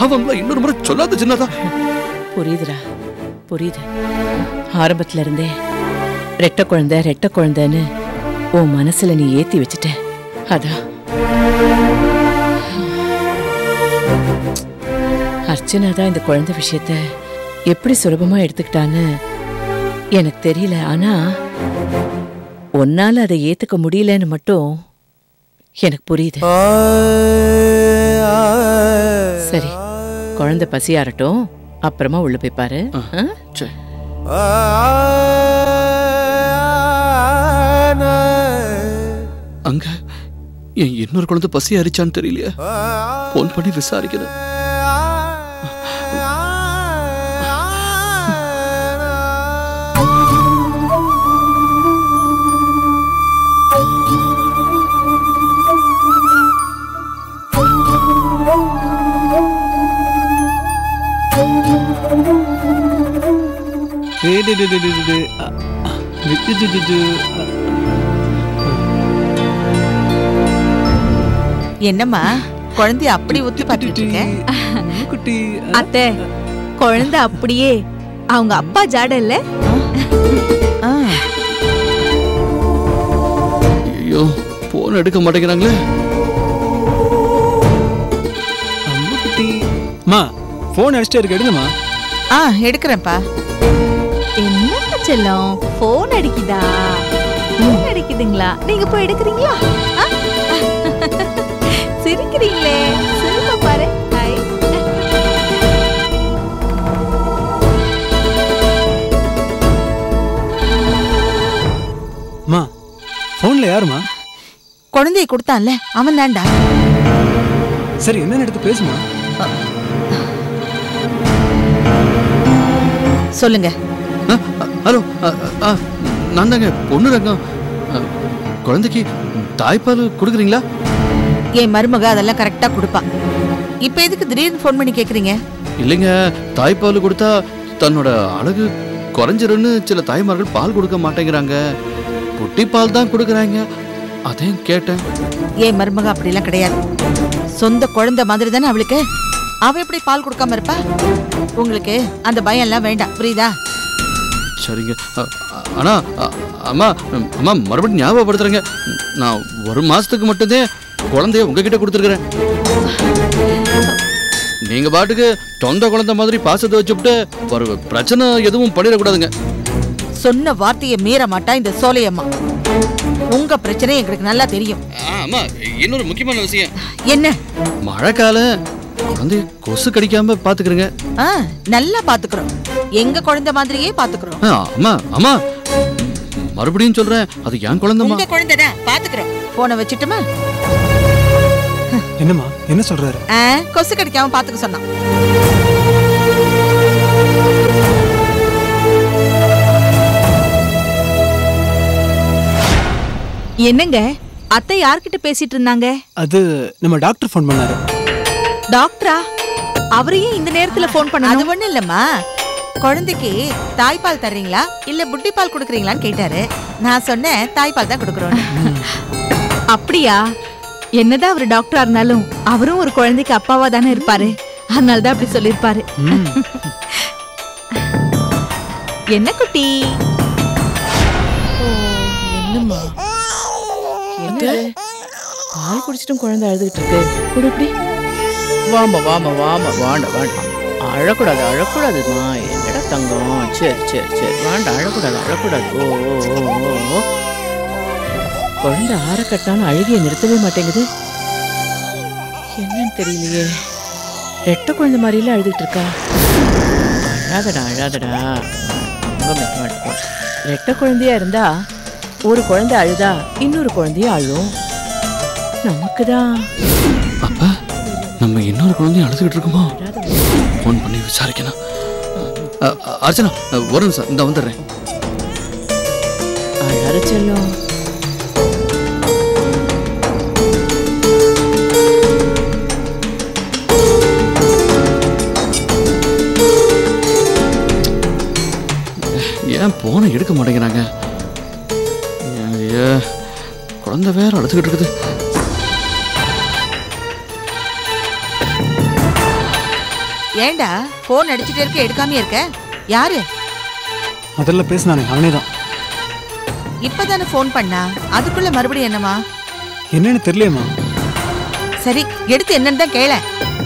பாவம்லாம் இன்னொரு முறை சொல்லாத சின்னதா புரியுதுடா புரியுது ஆரம்பத்துல இருந்தே ரெட்ட குழந்தை ரெட்ட குழந்தைன்னு உன் மனசுல நீ ஏத்தி வச்சுட்ட அதான் அர்ச்சனா தான் இந்த குழந்தை விஷயத்த எப்படி சுலபமா எடுத்துக்கிட்டான்னு எனக்கு தெரியல ஆனா உன்னால அதை ஏத்துக்க முடியலன்னு மட்டும் எனக்கு புரியுது சரி குழந்தை பசியாரட்டும் அப்புறமா உள்ள போய் பாரு ஆ? சரி அங்க என் இன்னொரு குழந்தை பசி அரிச்சான்னு தெரியலையே போன் பண்ணி விசாரிக்கிறேன் டேய், டேய், டேய், டேய், டேய், டேய். அ, அ, டு, டு, டு, டு, டு. அ, என்னம்மா குழந்தைய அப்படி ஊத்தி பார்த்துட்டு இருக்க குட்டி அத்தை குழந்தை அப்படியே அவங்க அப்பா ஜாட இல்ல ஆ, ஐயோ போன் எடுக்க மாட்டேங்கிறாங்களே அம்மா குட்டி அம்மா ஃபோன் அடிச்சிட்டே இருக்கு எடுங்கம்மா ஆ எடுக்கிறேன்ப்பா என்ன செல்லம் போன் அடிக்குதா போன் அடிக்குதுங்களா நீங்க போய் எடுக்கிறீங்களா ஆ? சிரிக்கிறீங்களே சிரிப்ப பாரு ஹாய் அம்மா ஃபோன்ல யாருமா குழந்தைய கொடுத்தான்ல அவன் தான்டா சரி என்னன்னு எடுத்து பேசுமா சொல்லுங்க ஆ, ஆ, ஹலோ ஆ, ஆ, நான் தாங்க பொண்ணு ரங்கம் ஆ, குழந்தைக்கு தாய்ப்பால் கொடுக்குறீங்களா என் மருமக அதெல்லாம் கரெக்டா கொடுப்பா இப்ப எதுக்கு திடீர்னு ஃபோன் பண்ணி கேக்குறீங்க இல்லைங்க தாய்ப்பால் கொடுத்தா தன்னோட அழகு குறைஞ்சிரும்னு சில தாய்மார்கள் பால் கொடுக்க மாட்டேங்கிறாங்க புட்டி பால் தான் கொடுக்குறாங்க அதையும் கேட்டேன் என் மருமக அப்படிலாம் கிடையாது சொந்த குழந்தை மாதிரி தானே அவளுக்கு அவ எப்படி பால் கொடுக்காம இருப்பா உங்களுக்கு அந்த பயம் எல்லாம் வேண்டாம் புரியுதா சரிங்க அ, அ, ஆனா அ, அம்மா ம், அம்மா மறுபடியும் ஞாபகப்படுத்துறேங்க நான் ஒரு மாசத்துக்கு மட்டும்தான் குழந்தைய உங்ககிட்ட கொடுத்துருக்குறேன் நீங்க பாட்டுக்கு சொந்த குழந்தை மாதிரி பாசத்தை வச்சுவிட்டு ஒரு பிரச்சனை எதுவும் பண்ணிடக்கூடாதுங்க சொன்ன வார்த்தையை மீற மாட்டா இந்த சோலையம்மா உங்க பிரச்சனை எங்களுக்கு நல்லா தெரியும் அம்மா இன்னொரு முக்கியமான விஷயம் என்ன மழைக்காலம் குழந்தைய கொசு கடிக்காம பாத்துக்கிறேங்க ஆ நல்லா பாத்துக்கிறோம் எங்க குழந்தை மாதிரியே பாத்துக்கிறோம் ஆ, அம்மா அம்மா மறுபடியும் சொல்றேன் அது என் குழந்தைம்மா உங்க குழந்தைடா பாத்துக்கிறோம் போனை வச்சுட்டுமா என்னம்மா என்ன சொல்றாரு ஆ, கொசு கடிக்காம பாத்துக்க சொன்னான் என்னங்க அத்தை யார்கிட்ட பேசிட்டு இருந்தாங்க அது நம்ம டாக்டர் ஃபோன் பண்ணாரு டாக்டரா அவரையும் இந்த நேரத்துல ஃபோன் அது பண்ணணும் ஒண்ணு இல்லம்மா குழந்தைக்கு தாய்ப்பால் தர்றீங்களா இல்ல புட்டி பால் குடுக்குறீங்களான்னு கேட்டாரு நான் சொன்னேன் தாய்ப்பால் தான் கொடுக்குறோம் அப்படியா என்னதான் அவர் டாக்டரா இருந்தாலும் அவரும் ஒரு குழந்தைக்கு அப்பாவா தானே இருப்பாரு அதனால தான் அப்படி சொல்லிருப்பாரு ம். என்ன குட்டி என்னம்மா என்னது பால் குடிச்சிட்டும் குழந்தை அழுதுகிட்டு இருக்கு குடு இப்படி வாமா வாமா வாமா வாண்ட வேண்டாம் அழக்கூடாது அழக்கூடாதுமா என்னடா தங்கம் சரி சரி சரி வேண்டாம் அழக்கூடாது அழக்கூடாது ஓ ஓ ஓ ஓ ஓ குழந்தை ஆற கட்டாலும் அழுகிய நிறுத்தவே மாட்டேங்குது என்னன்னு தெரியலையே ரெட்டை குழந்தை மாதிரில அழுதுகிட்டு இருக்கா அழாதடா அழாதடா ரொம்ப மெத்தமாட்டு ரெட்டை குழந்தையா இருந்தா ஒரு குழந்தை அழுதா இன்னொரு குழந்தையும் அழும் நமக்கு தான் அப்ப நம்ம இன்னொரு குழந்தைய அழுதுகிட்டு இருக்குமோ ஃபோன் பண்ணி விசாரிக்கணும் அ, அ, அர்ச்சனா அ, ஒரு நிமிஷம் இந்த வந்துடுறேன் அழற செல்லம் ஏன் போனை எடுக்க மாட்டேங்கிறாங்க ஐயா, குழந்தை வேற அழுதுகிட்டு இருக்குது ஏண்டா போன் அடிச்சுட்டே இருக்க எடுக்காம இருக்க யாரு முதல்ல பேசினானே அவனே தான் இப்பதானே ஃபோன் பண்ணா அதுக்குள்ள மறுபடியும் என்னமா என்னன்னு தெரியலையேம்மா சரி எடுத்து என்னன்னு தான் கேள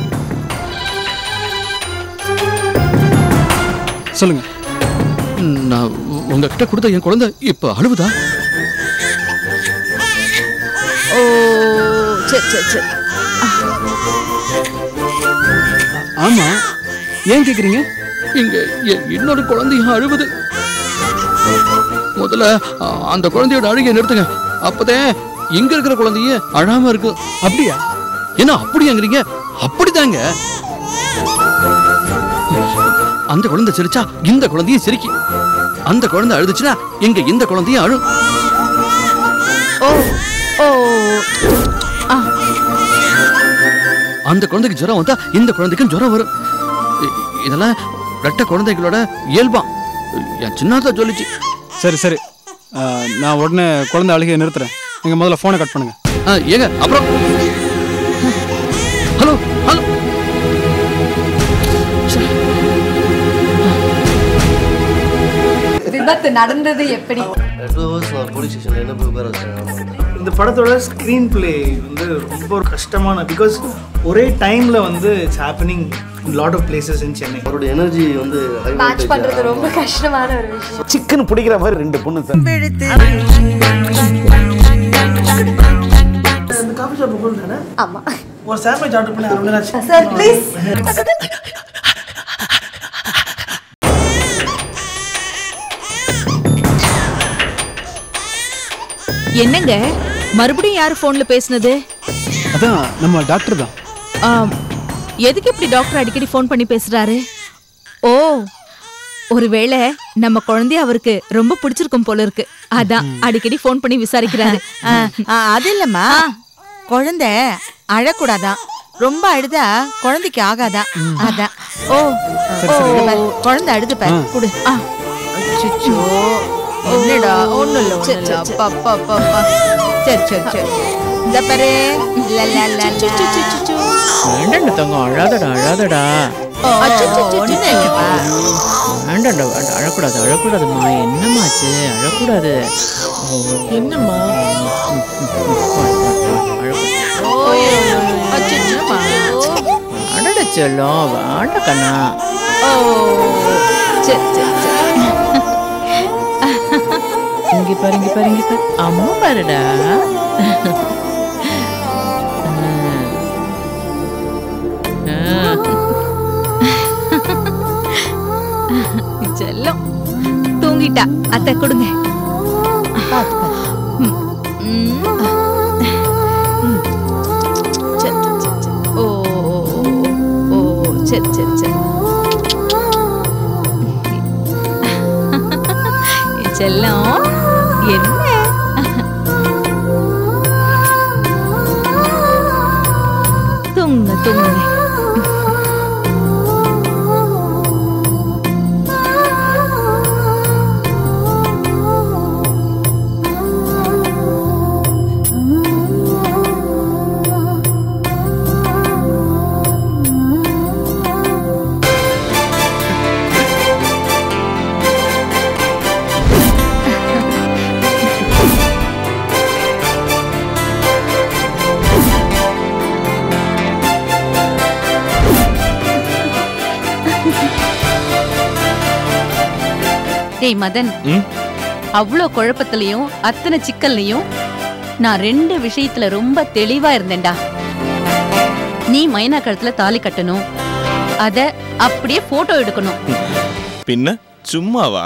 சொல்லுங்க நான் உ- உங்ககிட்ட கொடுத்த என் குழந்தை இப்ப அழுவுதா ஓ சரி சரி சரி ஆமா ஏன் கேக்குறீங்க இங்க என் இன்னொரு குழந்தையும் அழுவுது முதல்ல அ, அந்த குழந்தையோட அழுகையை நிறுத்துங்க அப்பதான் இங்க இருக்கிற குழந்தைய அழாம இருக்கு அப்படியா என்ன அப்படியாங்கிறீங்க அப்படிதாங்க அந்த குழந்தை சிரிச்சா இந்த குழந்தையும் சிரிக்கி அந்த குழந்தை அழுதுச்சுன்னா எங்க இந்த குழந்தையும் அழும் ஓ ஓ ஆ அந்த குழந்தைக்கு ஜுரம் வந்தா இந்த குழந்தைக்கும் ஜுரம் வரும் இ- இதெல்லாம் ரெட்ட குழந்தைகளோட இயல்பாம் என் சின்னதா சொல்லிச்சு சரி சரி ஆ, நான் உடனே குழந்தை அழுகையை நிறுத்துறேன் நீங்க முதல்ல ஃபோனை கட் பண்ணுங்க ஆ, ஏங்க அப்புறம் ஹலோ ஹலோ விபத்து நடந்தது எப்படி டூ ஹவர்ஸ் நான் போலீஸ் ஸ்டேஷனில் என்ன போய் உட்கார வச்சேன் இந்த படத்தோட ஸ்க்ரீன் பிளே வந்து ரொம்ப கஷ்டமான பிகாஸ் ஒரே டைமில் வந்து it's happening lot of places in Chennai அவரோட எனர்ஜி வந்து high மேட்ச் voltage. பண்றது ரொம்ப கஷ்டமான ஒரு விஷயம் சிக்கன் பிடிக்கிற மாதிரி ரெண்டு பொண்ணு சார் இந்த காஃபி ஷாப் போகணும் தானே ஆமா ஒரு சாண்ட்விச் ஆர்டர் பண்ணி அரை மணி நேரம் ஆச்சு. சார் ப்ளீஸ் என்னங்க மறுபடியும் யார் ஃபோன்ல பேசுனது அதான் நம்ம டாக்டர் தான் ஆம், எதுக்கு இப்படி டாக்டர் அடிக்கடி ஃபோன் பண்ணி பேசுறாரு ஓ ஒருவேளை நம்ம குழந்தைய அவருக்கு ரொம்ப பிடிச்சிருக்கும் போல இருக்கு அதான் அடிக்கடி ஃபோன் பண்ணி விசாரிக்கிறாரு ஆ, ஆ, அது இல்லம்மா குழந்தை அழக்கூடாதான் ரொம்ப அழுதா குழந்தைக்கு ஆகாதான் அதான் ஓ சரி சரி இங்க பாரு, குழந்தை அழுது பாரு குடு ஆ அச்சச்சோ. என்னடா ஒண்ணும் இல்ல ஒண்ணும் இல்ல அப்பா அப்பா அப்பா அப்பா சரி சரி சரி இந்த பாரு ல, ல, ல, ல. வேண்டாண்டா தங்கம் அழாதடா அழாதடா ஓ, ஒண்ணும் இல்லப்பா. வேண்டாண்டா வேண்டாம் அழக்கூடாது அழக்கூடாதும்மா என்னம்மாச்சு அழக்கூடாது என்னம்மா அழட செல்லம் வேண்டாம் கண்ணா ஓ சரி சரி சரி இங்க பாரு இங்க பாரு இங்க பாரு அம்மா பாருடா செல்லம் தூங்கிட்டா அத்தை கொடுங்க பாத்து, பாத்து. ம். ம். சரி, சரி, சரி. ஓ ஓ, ஓ, சரி சரி சரி என் செல்லம் என்ன தூங்குங்க தூங்குங்க டேய் மதன் அவ்வளோ குழப்பத்திலையும் அத்தனை சிக்கல்லையும் நான் ரெண்டு விஷயத்துல ரொம்ப தெளிவா இருந்தேன்டா நீ மைனா கழுத்துல தாலி கட்டணும் அத அப்படியே போட்டோ எடுக்கணும் பின்ன சும்மாவா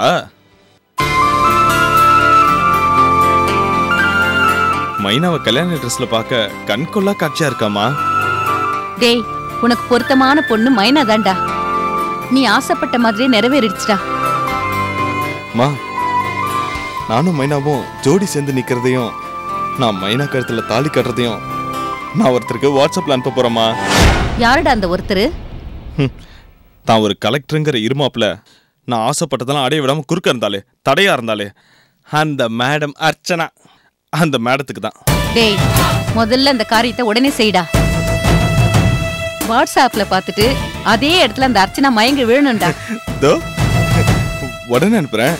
மைனாவை கல்யாண ட்ரெஸ்ல பார்க்க கண்கொள்ளா காட்சியா இருக்காமா டேய் உனக்கு பொருத்தமான பொண்ணு மைனா தான்டா நீ ஆசைப்பட்ட மாதிரியே நிறைவேறிடுச்சுடா மா நானும் மைனாவும் ஜோடி சேர்ந்து நிக்கிறதையும் நான் மைனா கழுத்துல தாலி கட்டுறதையும் நான் ஒருத்தருக்கு வாட்ஸ்அப்ல அனுப்ப போறேம்மா யாருடா அந்த ஒருத்தர் ஹம். தான் ஒரு கலெக்டருங்கிற இருமாப்புல நான் ஆசைப்பட்டதெல்லாம் அடைய விடாம குறுக்க இருந்தாலே தடையா இருந்தாலே அந்த மேடம் அர்ச்சனா அந்த மேடத்துக்கு தான் டேய் முதல்ல அந்த காரியத்தை உடனே செய்டா வாட்ஸ்அப்ல பார்த்துட்டு அதே இடத்துல அந்த அர்ச்சனா மயங்கி விழணும்டா தோ உடனே அனுப்புறேன்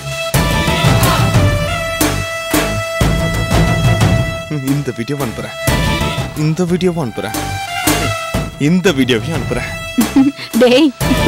இந்த வீடியோவை அனுப்புறேன் இந்த வீடியோவை அனுப்புறேன் இந்த வீடியோவையும் அனுப்புறேன் டேய்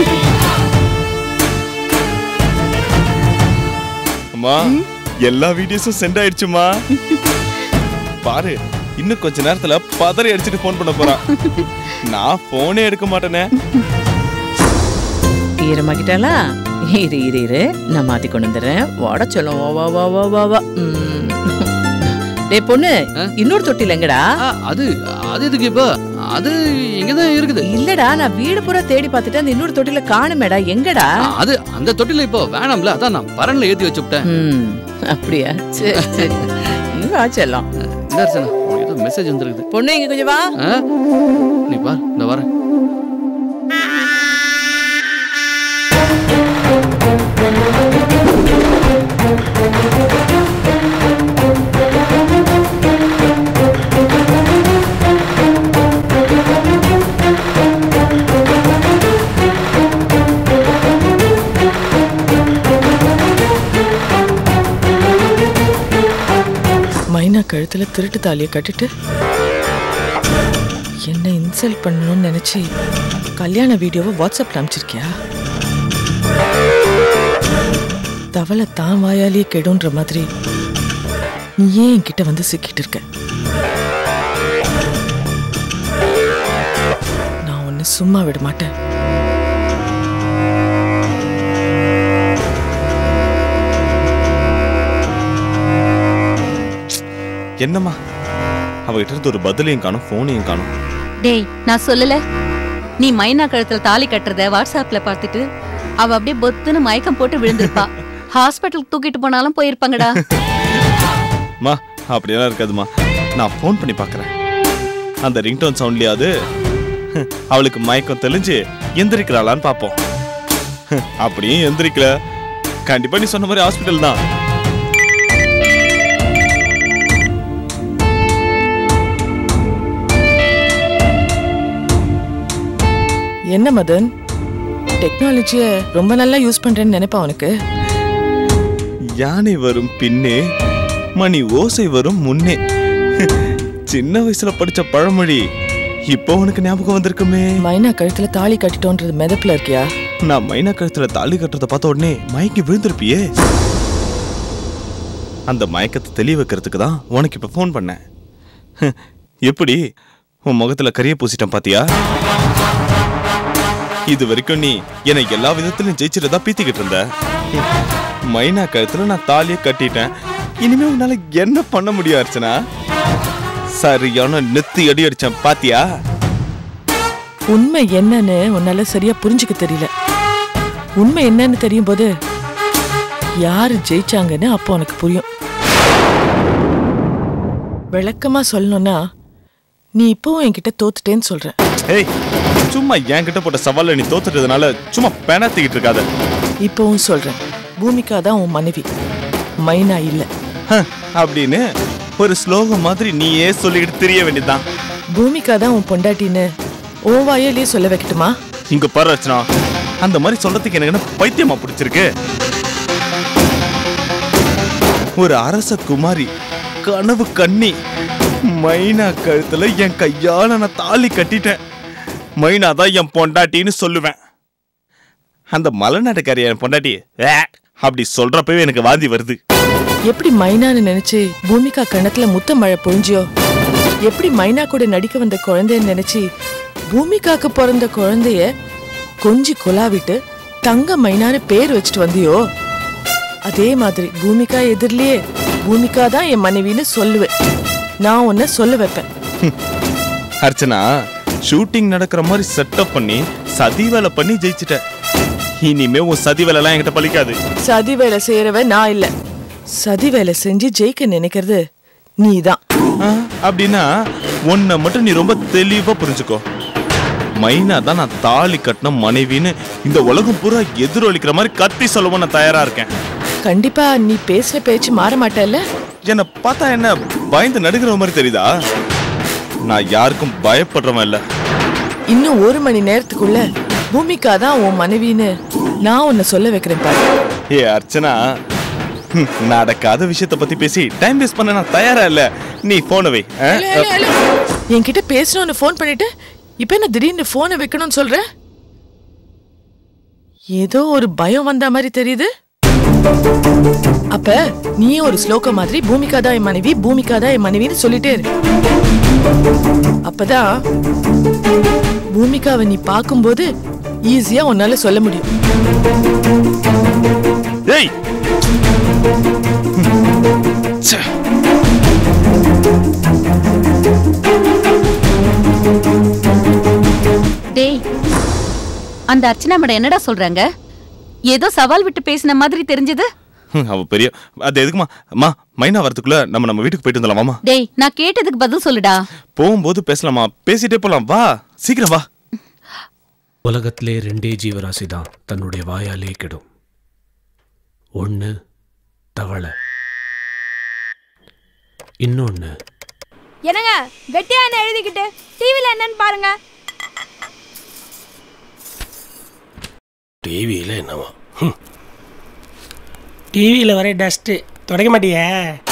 அம்மா எல்லா வீடியோஸும் சென்ட் ஆயிடுச்சுமா பாரு இன்னும் கொஞ்ச நேரத்துல பதறி அடிச்சுட்டு ஃபோன் பண்ண போறான் நான் போனே எடுக்க மாட்டேனே ஈரமாக்கிட்டாளா இரு இரு இரு நான் மாத்தி கொண்டு வந்துடுறேன் வாட சொல்லும் வா வா வா வா வா வா ம். டேய் பொண்ணு இன்னொரு தொட்டில் எங்கடா அது அது எதுக்கு இப்போ அது இங்கதான் இருக்குது இல்லடா நான் வீடு பூரா தேடி பார்த்துட்டு அந்த இன்னொரு தொட்டில காணுமேடா எங்கடா அது அந்த தொட்டில இப்போ வேணாம்ல அதான் நான் பரன்ல ஏத்தி வச்சுட்டேன் ம் அப்படியா சரி சரி நீ வா செல்லம் இந்த அர்ச்சனா உனக்கு ஏதோ மெசேஜ் வந்துருக்குது பொண்ணு இங்க கொஞ்சம் வா ஆ? நீ பார் இந்த வரேன் மைனா கழுத்துல திருட்டு தாலியை கட்டிட்டு என்ன இன்சல்ட் பண்ணணும்னு நினைச்சு கல்யாண வீடியோவை வாட்ஸ்அப்ல அனுப்பிச்சிருக்கியா தவளை தான் வாயாலேயே கெடுன்ற மாதிரி நீ ஏன் என்கிட்ட வந்து சிக்கிட்டு இருக்க நான் ஒன்னு சும்மா விட மாட்டேன் என்னம்மா அவகிட்ட இருந்து ஒரு பதிலையும் காணும் போனையும் காணும் டேய் நான் சொல்லல நீ மைனா கழுத்துல தாலி கட்டுறத வாட்ஸ்அப்ல பார்த்துட்டு அவ அப்படியே பொத்துன்னு மயக்கம் போட்டு விழுந்திருப்பா ஹாஸ்பிட்டலுக்கு தூக்கிட்டு போனாலும் போயிருப்பாங்கடா மா அப்படியெல்லாம் இருக்காதுமா நான் ஃபோன் பண்ணி பார்க்குறேன் அந்த ரிங்டோன் சவுண்ட்லயாவது அவளுக்கு மயக்கம் தெளிஞ்சு எந்திரிக்கிறாளான்னு பார்ப்போம் அப்படியும் எந்திரிக்கல கண்டிப்பா நீ சொன்ன மாதிரி ஹாஸ்பிட்டல் தான் என்ன மதன் டெக்னாலஜியை ரொம்ப நல்லா யூஸ் பண்றேன்னு நினைப்பா உனக்கு யானை வரும் பின்னே மணி ஓசை வரும் முன்னே சின்ன வயசுல படிச்ச பழமொழி இப்போ உனக்கு ஞாபகம் வந்திருக்குமே மைனா கழுத்துல தாலி கட்டிட்டோன்றது மிதப்புல இருக்கியா நான் மைனா கழுத்துல தாலி கட்டுறத பார்த்த உடனே மயங்கி விழுந்திருப்பியே அந்த மயக்கத்தை தெளிய வைக்கிறதுக்கு தான் உனக்கு இப்ப ஃபோன் பண்ணேன் எப்படி உன் முகத்துல கரிய பூசிட்டேன் பாத்தியா இது வரைக்கும் நீ என்னை எல்லா விதத்திலும் ஜெயிச்சிருந்தா பீத்திக்கிட்டு இருந்த மைனா கழுத்துல நான் தாலியை கட்டிட்டேன் இனிமே உன்னால என்ன பண்ண முடியும் அர்ச்சனா சரியான நெத்தி அடி அடிச்சேன் பாத்தியா உண்மை என்னன்னு உன்னால சரியா புரிஞ்சுக்க தெரியல உண்மை என்னன்னு தெரியும் போது யாரு ஜெயிச்சாங்கன்னு அப்போ உனக்கு புரியும் விளக்கமா சொல்லணும்னா நீ இப்பவும் என்கிட்ட தோத்துட்டேன்னு சொல்ற ஏய் சும்மா என்கிட்ட போட்ட சவால்ல நீ தோத்துட்டதுனால சும்மா பெணாத்திக்கிட்டு இருக்காத இப்பவும் சொல்றேன் பூமிகா தான் உன் மனைவி மைனா இல்ல ஹ, அப்படின்னு ஒரு ஸ்லோகம் மாதிரி நீயே சொல்லிக்கிட்டு தெரிய வேண்டியதுதான் பூமிகா தான் உன் பொண்டாட்டின்னு உன் வாயாலேயே சொல்ல வைக்கட்டுமா இங்க பாரு ரச்சனா அந்த மாதிரி சொல்றதுக்கு எனக்கு என்ன பைத்தியமா பிடிச்சிருக்கு ஒரு அரச குமாரி கனவு கண்ணி மைனா கழுத்துல என் கையால நான் தாலி கட்டிட்டேன் மைனா தான் என் பொண்டாட்டின்னு சொல்லுவேன் அந்த மலைநாட்டுக்காரி என் பொண்டாட்டி "ஏ" அப்படி சொல்றப்பவே எனக்கு வாந்தி வருது எப்படி மைனான்னு நினைச்சு பூமிகா கணத்துல முத்த மழை பொழிஞ்சியோ எப்படி மைனா கூட நடிக்க வந்த குழந்தைன்னு நினைச்சு பூமிகாக்கு பிறந்த குழந்தைய கொஞ்சி குலாவிட்டு தங்க மைனான்னு பேர் வச்சுட்டு வந்தியோ அதே மாதிரி பூமிகா எதிரிலேயே பூமிகா தான் என் மனைவின்னு சொல்லுவேன் நான் உன்னை சொல்ல வைப்பேன் அர்ச்சனா ஷூட்டிங் நடக்கிற மாதிரி செட்டப் பண்ணி சதி வேலை பண்ணி ஜெயிச்சிட்ட இனிமே உன் சதி வேலைலாம் என்கிட்ட பலிக்காது சதி வேலை செய்யறவ நான் இல்ல சதி வேலை செஞ்சு ஜெயிக்க நினைக்கிறது நீதான் ஆ, அப்படின்னா உன்னை மட்டும் நீ ரொம்ப தெளிவா புரிஞ்சுக்கோ மைனா தான் நான் தாலி கட்டின மனைவின்னு இந்த உலகம் பூரா எதிரொலிக்கிற மாதிரி கத்தி சொல்லவும் நான் தயாரா இருக்கேன் கண்டிப்பா நீ பேசுற பேச்சு மாற மாட்டல்ல என்னை பார்த்தா என்ன பயந்து நடுக்கிற மாதிரி தெரியுதா நான் யாருக்கும் பயப்படுறவன் இல்ல இன்னும் ஒரு மணி நேரத்துக்குள்ள பூமிகா தான் உன் மனைவின்னு நான் உன்னை சொல்ல வைக்கிறேன் பாரு ஏ அர்ச்சனா ஹம், நடக்காத விஷயத்த பத்தி பேசி டைம் வேஸ்ட் பண்ண நான் தயாரா இல்ல நீ போன வை ஆ? இல்ல, இல்ல, இல்ல. என்கிட்ட பேசணும்னு ஃபோன் பண்ணிட்டு இப்ப என்ன திடீர்னு போனை வைக்கணும்னு சொல்ற ஏதோ ஒரு பயம் வந்த மாதிரி தெரியுது அப்ப நீயே ஒரு ஸ்லோக மாதிரி பூமிகா தான் என் மனைவி பூமிகா தான் என் மனைவின்னு சொல்லிட்டே இரு அப்பதான் பூமிகாவை நீ பார்க்கும்போது ஈஸியா உன்னால சொல்ல முடியும் ஏய் ச்சே. டேய் அந்த அர்ச்சனா மேடம் என்னடா சொல்றாங்க ஏதோ சவால் விட்டு பேசின மாதிரி தெரிஞ்சது ஹம், அவ பெரிய அது எதுக்குமா அம்மா மைனா வரதுக்குள்ள நம்ம நம்ம வீட்டுக்கு போயிட்டு வந்துடலாம் வாமா டேய் நான் கேட்டதுக்கு பதில் சொல்லுடா போகும்போது பேசலாமா பேசிட்டே போலாம் வா சீக்கிரம் வா உலகத்திலே ரெண்டே ஜீவராசி தான் தன்னுடைய வாயாலே கெடும் ஒன்று தவளை இன்னொன்று என்னங்க வெட்டியா என்ன எழுதிக்கிட்டு டிவில என்னன்னு பாருங்க டிவியில் என்னவா டிவியில் வர டஸ்ட்டு தொடக்க மாட்டியே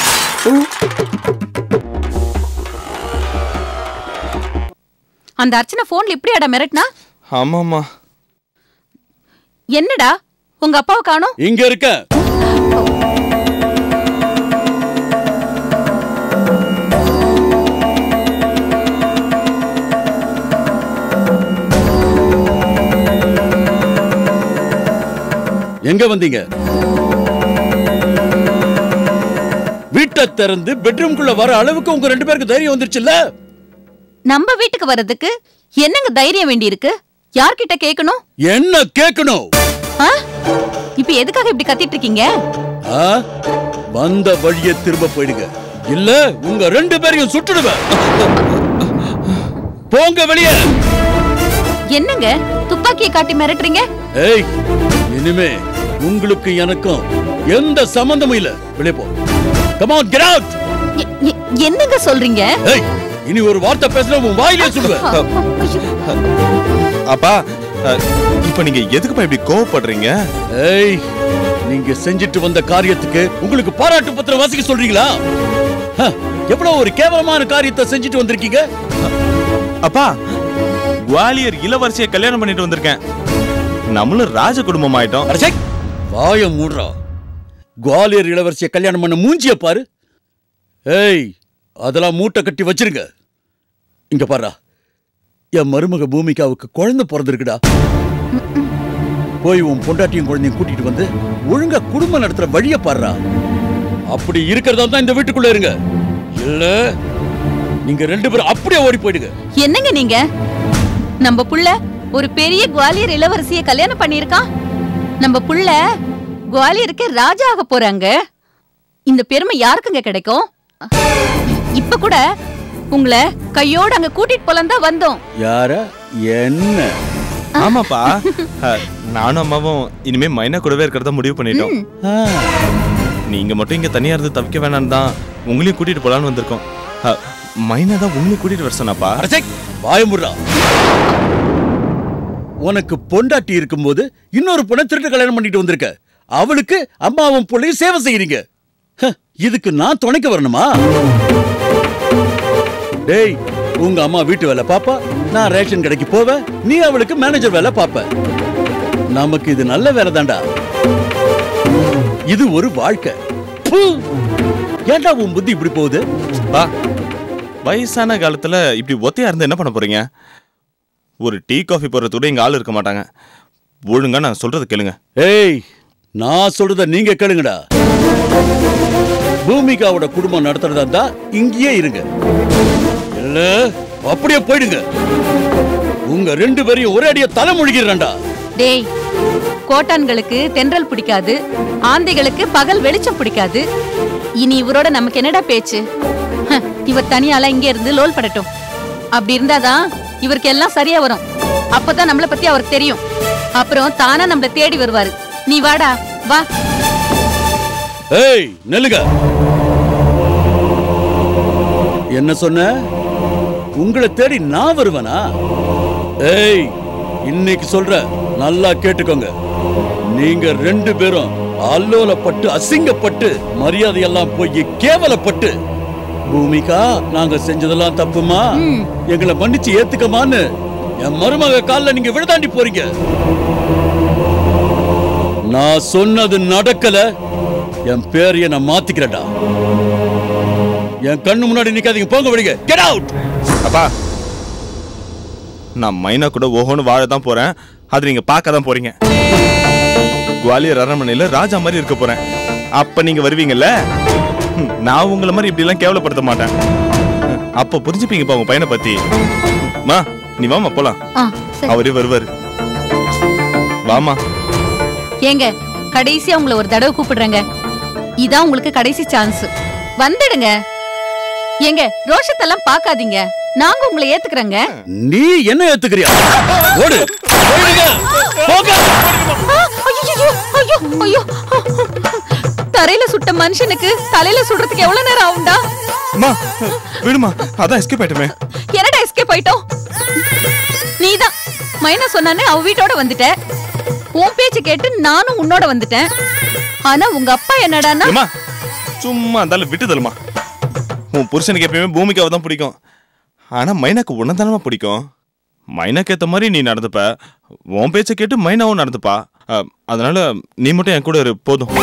அந்த அர்ச்சனா போன்ல இப்படியாடா மிரட்டினா ஆமாமா என்னடா உங்க அப்பாவை காணோம் இங்க இருக்க எங்க வந்தீங்க வீட்டை திறந்து பெட்ரூம்குள்ள வர அளவுக்கு உங்க ரெண்டு பேருக்கு தைரியம் வந்துருச்சுல்ல நம்ம வீட்டுக்கு வர்றதுக்கு என்னங்க தைரியம் வேண்டி இருக்கு யார்கிட்ட கேட்கணும் என்ன கேட்கணும் ஆ? இப்ப எதுக்காக இப்படி கத்திட்டு இருக்கீங்க ஆ? வந்த வழியே திரும்ப போயிடுங்க இல்ல உங்க ரெண்டு பேரையும் சுட்டுடுவேன் போங்க வெளியே என்னங்க துப்பாக்கியை காட்டி மிரட்டுறீங்க ஏய் இனிமே உங்களுக்கு எனக்கும் எந்த சம்பந்தமும் இல்ல வெளியே போ கம் ஆன் கெட் அவுட் எ- எ- என்னங்க சொல்றீங்க ஏய் இனி ஒரு வார்த்தை பேசுற உன் வாயிலே சுடுவேன் அப்பா அ, இப்ப நீங்க எதுக்குப்பா இப்படி கோவப்படுறீங்க ஏய் நீங்க செஞ்சுட்டு வந்த காரியத்துக்கு உங்களுக்கு பாராட்டு பத்திரம் வாசிக்க சொல்றீங்களா ஹ, எவ்வளவு ஒரு கேவலமான காரியத்தை செஞ்சுட்டு வந்திருக்கீங்க அப்பா குவாலியர் இளவரசியை கல்யாணம் பண்ணிட்டு வந்திருக்கேன் நம்மளும் ராஜ குடும்பம் ஆயிட்டோம் வாய மூடுறா குவாலியர் இளவரசியை கல்யாணம் பண்ண மூஞ்சிய பாரு ஏய் அதெல்லாம் மூட்டை கட்டி வச்சிருங்க இங்க பாருடா என் மருமக பூமிகாவுக்கு குழந்தை பிறந்திருக்குடா போய் உன் பொண்டாட்டியும் குழந்தையும் கூட்டிட்டு வந்து ஒழுங்கா குடும்பம் நடத்துற வழிய பாருடா அப்படி இருக்கிறதா தான் இந்த வீட்டுக்குள்ள இருங்க இல்ல நீங்க ரெண்டு பேரும் அப்படியே ஓடி போயிடுங்க என்னங்க நீங்க நம்ம புள்ள ஒரு பெரிய குவாலியர் இளவரசியை கல்யாணம் பண்ணியிருக்கான் நம்ம புள்ள குவாலியருக்கு ராஜா ஆக போறாங்க இந்த பெருமை யாருக்குங்க கிடைக்கும் இப்ப கூட உங்களை கையோட அங்க கூட்டிட்டு போலாம் தான் வந்தோம் யார என்ன ஆமாப்பா அ, நானும் அம்மாவும் இனிமே மைனா கூடவே இருக்கிறதா முடிவு பண்ணிட்டோம் நீங்க மட்டும் இங்க தனியா இருந்து தவிக்க வேணாம் தான் உங்களையும் கூட்டிட்டு போலான்னு வந்திருக்கோம் அ, மைனா தான் உங்களையும் கூட்டிட்டு வர சொன்னாப்பா வாயமுடுறா உனக்கு பொண்டாட்டி இருக்கும்போது இன்னொரு பொண்ணை திருட்டு கல்யாணம் பண்ணிட்டு வந்திருக்க அவளுக்கு அம்மாவும் பிள்ளையும் சேவை செய்யறீங்க ஹ, இதுக்கு நான் துணைக்க வரணுமா டேய் உங்க அம்மா வீட்டு வேலை பாப்பா நான் ரேஷன் கடைக்கு போவேன் நீ அவளுக்கு மேனேஜர் வேலை பாப்ப நமக்கு இது நல்ல வேலை தான்டா இது ஒரு வாழ்க்கை ப்பு! ஏன்டா உன் புத்தி இப்படி போகுது பா வயசான காலத்துல இப்படி ஒத்தையா இருந்து என்ன பண்ண போறீங்க ஒரு டீ காஃபி போடுறது கூட இங்க ஆள் இருக்க மாட்டாங்க ஒழுங்கா நான் சொல்றது கேளுங்க ஏய் நான் சொல்றத நீங்க கேளுங்கடா பூமிகாவோட குடும்பம் நடத்துறதா இருந்தா இங்கேயே இருங்க இல்ல அப்படியே போயிடுங்க உங்க ரெண்டு பேரையும் ஒரே அடியா தலை முழுகிறேன்டா டேய் கோட்டான்களுக்கு தென்றல் பிடிக்காது ஆந்தைகளுக்கு பகல் வெளிச்சம் பிடிக்காது இனி இவரோட நமக்கு என்னடா பேச்சு ஹ, இவர் தனியால இங்க இருந்து லோல் படட்டும் அப்படி இருந்தாதான் இவருக்கு எல்லாம் சரியா வரும் அப்பதான் நம்மள பத்தி அவருக்கு தெரியும் அப்புறம் தானா நம்மள தேடி வருவாரு நீ வாடா வா ஏய் நெல்லுங்க என்ன சொன்ன உங்களை தேடி நான் வருவனா ஏய் இன்னைக்கு சொல்ற நல்லா கேட்டுக்கோங்க நீங்க ரெண்டு பேரும் அல்லோலப்பட்டு அசிங்கப்பட்டு மரியாதையெல்லாம் போய் கேவலப்பட்டு பூமிகா நாங்க செஞ்சதெல்லாம் தப்புமா எங்களை மன்னிச்சு ஏத்துக்கமான்னு என் மருமக கால்ல நீங்க விழுதாண்டி போறீங்க நான் சொன்னது நடக்கல என் பேரைய நான் மாத்திக்கிறேன்டா என் கண்ணு முன்னாடி நிக்காதீங்க போங்க வெளியே கெட் அவுட் அப்பா நான் மைனா கூட ஓஹோன்னு வாழ தான் போறேன் அது நீங்க பார்க்க தான் போறீங்க குவாலியர் அரண்மனையில ராஜா மாதிரி இருக்க போறேன் அப்ப நீங்க வருவீங்கல்ல ஹம், நான் உங்களை மாதிரி இப்படி எல்லாம் கேவலப்படுத்த மாட்டேன் ஹம், அப்ப புரிஞ்சுப்பீங்கப்பா உங்க பையனை பத்தி மா நீ வாமா போலாம் ஆ, சரி. அவரே வருவாரு வாமா ஏங்க கடைசியா உங்களை ஒரு தடவை கூப்பிடுறேங்க இதான் உங்களுக்கு கடைசி சான்ஸ் வந்துடுங்க ஏங்க ரோஷத்தெல்லாம் பார்க்காதீங்க நாங்க உங்களை ஏத்துக்கிறோங்க நீ என்ன ஏத்துக்கிறியா ஓடு போயிடுங்க போங்க ஆ, ஐயையோ, ஐயோ, ஐயோ. தரையில சுட்ட மனுஷனுக்கு தலையில சுடுறதுக்கு எவ்வளவு நேரம் ஆகும்டா அம்மா விடுமா அதான் எஸ்கேப் ஆயிட்டுமே என்னடா எஸ்கேப் ஆயிட்டோம் நீதான் மைனா சொன்னானே அவ வீட்டோட வந்துட்ட உன் பேச்சு கேட்டு நானும் உன்னோட வந்துட்டேன் ஆனா உங்க அப்பா என்னடான்னா ஏம்மா சும்மா இருந்தாலும் விட்டு தள்ளுமா உன் புருஷனுக்கு எப்பயுமே பூமிக்காவை தான் பிடிக்கும் ஆனா மைனாக்கு உன்னதானமா பிடிக்கும் மைனாக்கு ஏத்த மாதிரி நீ நடந்துப்ப உன் பேச்சை கேட்டு மைனாவும் நடந்துப்பா அஹ், அதனால நீ மட்டும் என் கூட இரு போதும்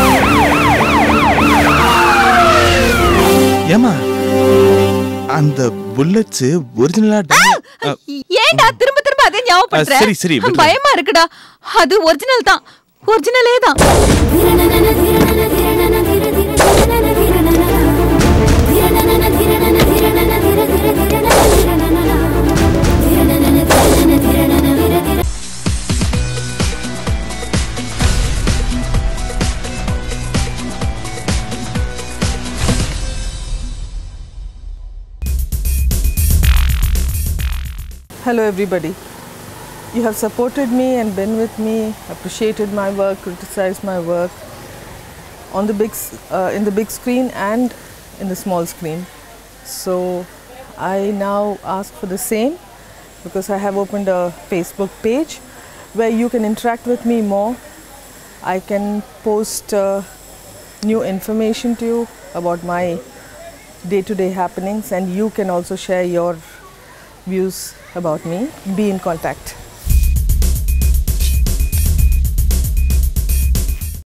ஏமா அந்த புல்லட்ஸ் ஒரிஜினலா ஏன்டா திரும்ப திரும்ப அதே ஞாபகப்படுத்துற ஆ, சரி, சரி, விட்டுரு. பயமா இருக்குடா அது ஒரிஜினல் தான் ஒரிஜினலே தான் Hello, everybody. You have supported me and been with me, appreciated my work, criticized my work on the big, s- uh, in the big screen and in the small screen. So I now ask for the same because I have opened a Facebook page where you can interact with me more. I can post uh, new information to you about my day to day happenings, and you can also share your views about me. Be in contact.